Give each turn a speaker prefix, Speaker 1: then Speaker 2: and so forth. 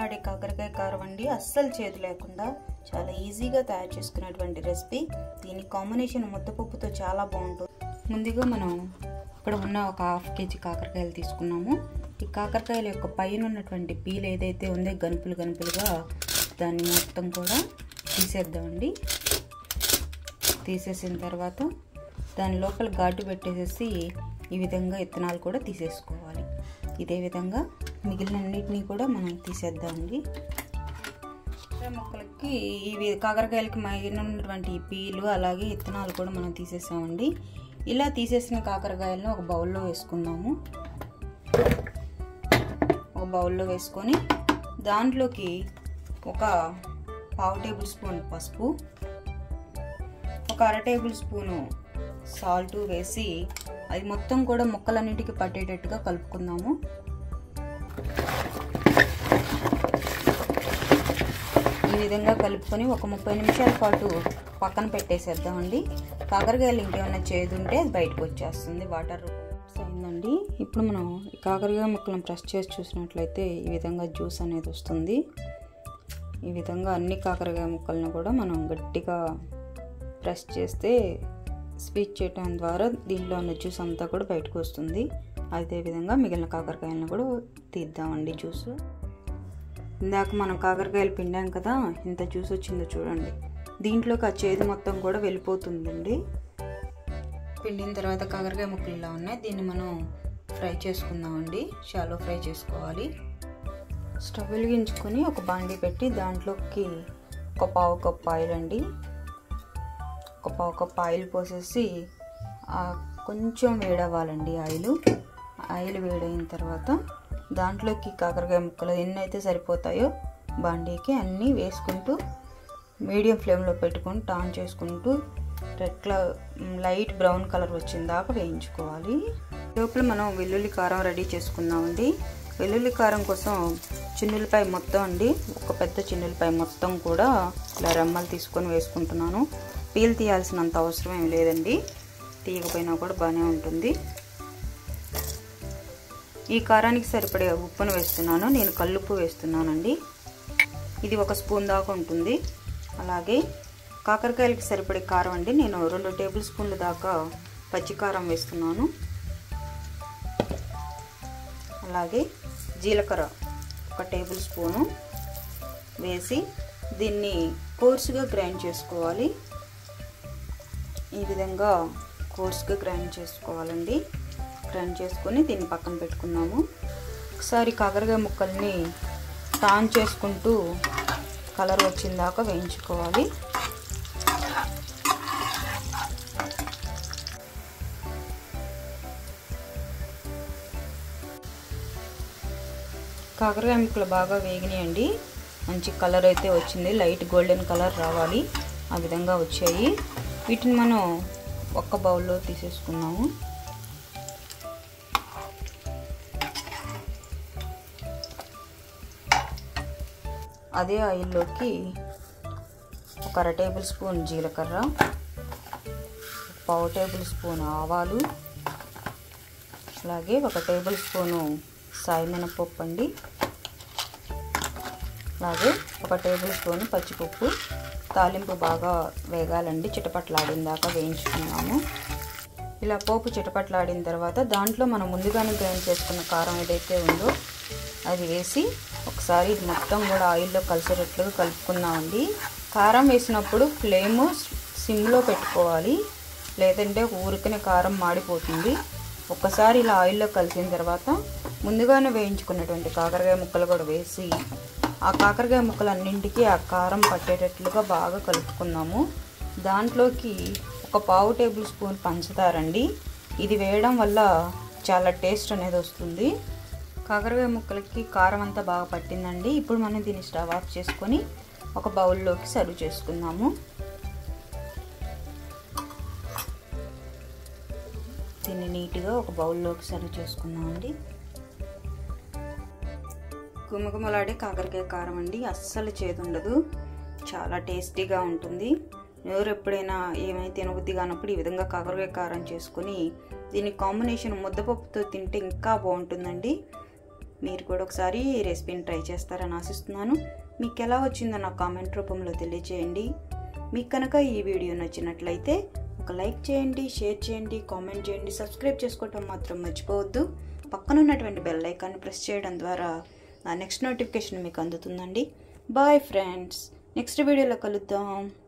Speaker 1: గుమగుమలాడే కాకరకాయ కారం అండి అస్సలు చేదు లేకుండా చాలా ఈజీగా తయారు చేసుకునేటువంటి రెసిపీ దీని కాంబినేషన్ ముద్దపప్పుతో చాలా బాగుంటుంది ముందుగా మనం అక్కడ ఉన్న ఒక హాఫ్ కేజీ కాకరకాయలు తీసుకున్నాము ఈ కాకరకాయల యొక్క పైన ఉన్నటువంటి పీల్ ఏదైతే ఉందో గనుపులు గనుపులుగా దాన్ని మొత్తం కూడా తీసేద్దామండి తీసేసిన తర్వాత దాని లోపల ఘాటు పెట్టేసేసి ఈ విధంగా ఇత్తనాలు కూడా తీసేసుకోవాలి ఇదే విధంగా మిగిలిన అన్నిటినీ కూడా మనం తీసేద్దామండి మొక్కలకి ఇవి కాకరకాయలకి మైన ఉన్నటువంటి పీలు అలాగే ఇత్తనాలు కూడా మనం తీసేసామండి ఇలా తీసేసిన కాకరకాయలను ఒక బౌల్లో వేసుకుందాము ఒక బౌల్లో వేసుకొని దాంట్లోకి ఒక పావు టేబుల్ స్పూన్ పసుపు ఒక అర టేబుల్ స్పూను సాల్ట్ వేసి అది మొత్తం కూడా ముక్కలన్నిటికీ పట్టేటట్టుగా కలుపుకుందాము ఈ విధంగా కలుపుకొని ఒక ముప్పై నిమిషాల పాటు పక్కన పెట్టేసేద్దామండి కాకరకాయలు ఇంకేమైనా చేదు ఉంటే అది బయటకు వచ్చేస్తుంది వాటర్ అయిందండి ఇప్పుడు మనం ఈ కాకరకాయ ముక్కలను ప్రెస్ చేసి చూసినట్లయితే ఈ విధంగా జ్యూస్ అనేది వస్తుంది ఈ విధంగా అన్ని కాకరకాయ ముక్కలను కూడా మనం గట్టిగా ప్రెస్ చేస్తే స్వీట్ చేయటం ద్వారా దీనిలో ఉన్న జ్యూస్ అంతా కూడా బయటకు వస్తుంది అదేవిధంగా మిగిలిన కాకరకాయలను కూడా తీద్దామండి జ్యూస్ ఇందాక మనం కాకరకాయలు పిండాం కదా ఇంత జ్యూస్ వచ్చిందో చూడండి దీంట్లోకి ఆ చేదు మొత్తం కూడా వెళ్ళిపోతుందండి పిండిన తర్వాత కాకరకాయ ముక్కలు ఇలా ఉన్నాయి దీన్ని మనం ఫ్రై చేసుకుందామండి షాలో ఫ్రై చేసుకోవాలి స్టవ్ వెలిగించుకొని ఒక బాండీ పెట్టి దాంట్లోకి ఒక పావు కప్పు ఆయిల్ అండి ఒక పావు కప్పు ఆయిల్ పోసేసి కొంచెం వేడవ్వాలండి ఆయిల్ ఆయిల్ వేడైన తర్వాత దాంట్లోకి కాకరకాయ ముక్కలు ఎన్ని అయితే సరిపోతాయో బాండీకి అన్నీ వేసుకుంటూ మీడియం ఫ్లేమ్లో పెట్టుకొని టాన్ చేసుకుంటూ రెడ్ లైట్ బ్రౌన్ కలర్ వచ్చిన దాకా వేయించుకోవాలి లోపల మనం వెల్లుల్లి కారం రెడీ చేసుకుందామండి వెల్లుల్లి కారం కోసం చిన్నులపై మొత్తం అండి ఒక పెద్ద చిన్నులపై మొత్తం కూడా ఇలా రెమ్మలు తీసుకొని వేసుకుంటున్నాను పీల్ తీయాల్సినంత అవసరం ఏం లేదండి తీయకపోయినా కూడా బాగానే ఉంటుంది ఈ కారానికి సరిపడే ఉప్పును వేస్తున్నాను నేను కల్లుప్పు వేస్తున్నానండి ఇది ఒక స్పూన్ దాకా ఉంటుంది అలాగే కాకరకాయలకి సరిపడే కారం అండి నేను రెండు టేబుల్ స్పూన్ల దాకా పచ్చికారం వేస్తున్నాను అలాగే జీలకర్ర ఒక టేబుల్ స్పూను వేసి దీన్ని కోర్సుగా గ్రైండ్ చేసుకోవాలి ఈ విధంగా కోర్స్గా గ్రైండ్ చేసుకోవాలండి గ్రైండ్ చేసుకొని దీన్ని పక్కన పెట్టుకున్నాము ఒకసారి కాకరకాయ ముక్కల్ని టాన్ చేసుకుంటూ కలర్ వచ్చిన దాకా వేయించుకోవాలి కాకరకాయ ముక్కలు బాగా వేగినాయండి మంచి కలర్ అయితే వచ్చింది లైట్ గోల్డెన్ కలర్ రావాలి ఆ విధంగా వచ్చాయి వీటిని మనం ఒక్క బౌల్లో తీసేసుకున్నాము అదే ఆయిల్లోకి ఒక అర టేబుల్ స్పూన్ జీలకర్ర పావు టేబుల్ స్పూన్ ఆవాలు అలాగే ఒక టేబుల్ స్పూను సాయిమినపప్పు అండి అలాగే ఒక టేబుల్ స్పూన్ పచ్చిపప్పు తాలింపు బాగా వేగాలండి చిటపట్లాడిన దాకా వేయించుకున్నాము ఇలా పోపు చిటపట్లాడిన తర్వాత దాంట్లో మనం ముందుగానే గ్రైండ్ చేసుకున్న కారం ఏదైతే ఉందో అది వేసి ఒకసారి ఇది మొత్తం కూడా ఆయిల్లో కలిసేటట్లుగా కలుపుకుందామండి కారం వేసినప్పుడు ఫ్లేము సిమ్లో పెట్టుకోవాలి లేదంటే ఊరికనే కారం మాడిపోతుంది ఒక్కసారి ఇలా ఆయిల్లో కలిసిన తర్వాత ముందుగానే వేయించుకున్నటువంటి కాకరకాయ ముక్కలు కూడా వేసి ఆ కాకరకాయ ముక్కలు అన్నింటికి ఆ కారం పట్టేటట్లుగా బాగా కలుపుకున్నాము దాంట్లోకి ఒక పావు టేబుల్ స్పూన్ పంచదార అండి ఇది వేయడం వల్ల చాలా టేస్ట్ అనేది వస్తుంది కాకరకాయ ముక్కలకి కారం అంతా బాగా పట్టిందండి ఇప్పుడు మనం దీన్ని స్టవ్ ఆఫ్ చేసుకొని ఒక బౌల్లోకి సర్వ్ చేసుకుందాము దీన్ని నీట్గా ఒక బౌల్లోకి సర్వ్ చేసుకుందామండి గుమగుమలాడే కాకరకాయ కారం అండి అస్సలు చేదు ఉండదు చాలా టేస్టీగా ఉంటుంది ఎవరు ఎప్పుడైనా ఏమైనా తినబుద్ధి కానప్పుడు ఈ విధంగా కాకరకాయ కారం చేసుకొని దీని కాంబినేషన్ ముద్దపప్పుతో తింటే ఇంకా బాగుంటుందండి మీరు కూడా ఒకసారి ఈ రెసిపీని ట్రై చేస్తారని ఆశిస్తున్నాను మీకు ఎలా వచ్చిందో నాకు కామెంట్ రూపంలో తెలియజేయండి మీకు కనుక ఈ వీడియో నచ్చినట్లయితే ఒక లైక్ చేయండి షేర్ చేయండి కామెంట్ చేయండి సబ్స్క్రైబ్ చేసుకోవటం మాత్రం మర్చిపోవద్దు పక్కన ఉన్నటువంటి బెల్ ఐకాన్ని ప్రెస్ చేయడం ద్వారా నా నెక్స్ట్ నోటిఫికేషన్ మీకు అందుతుందండి బాయ్ ఫ్రెండ్స్ నెక్స్ట్ వీడియోలో కలుద్దాం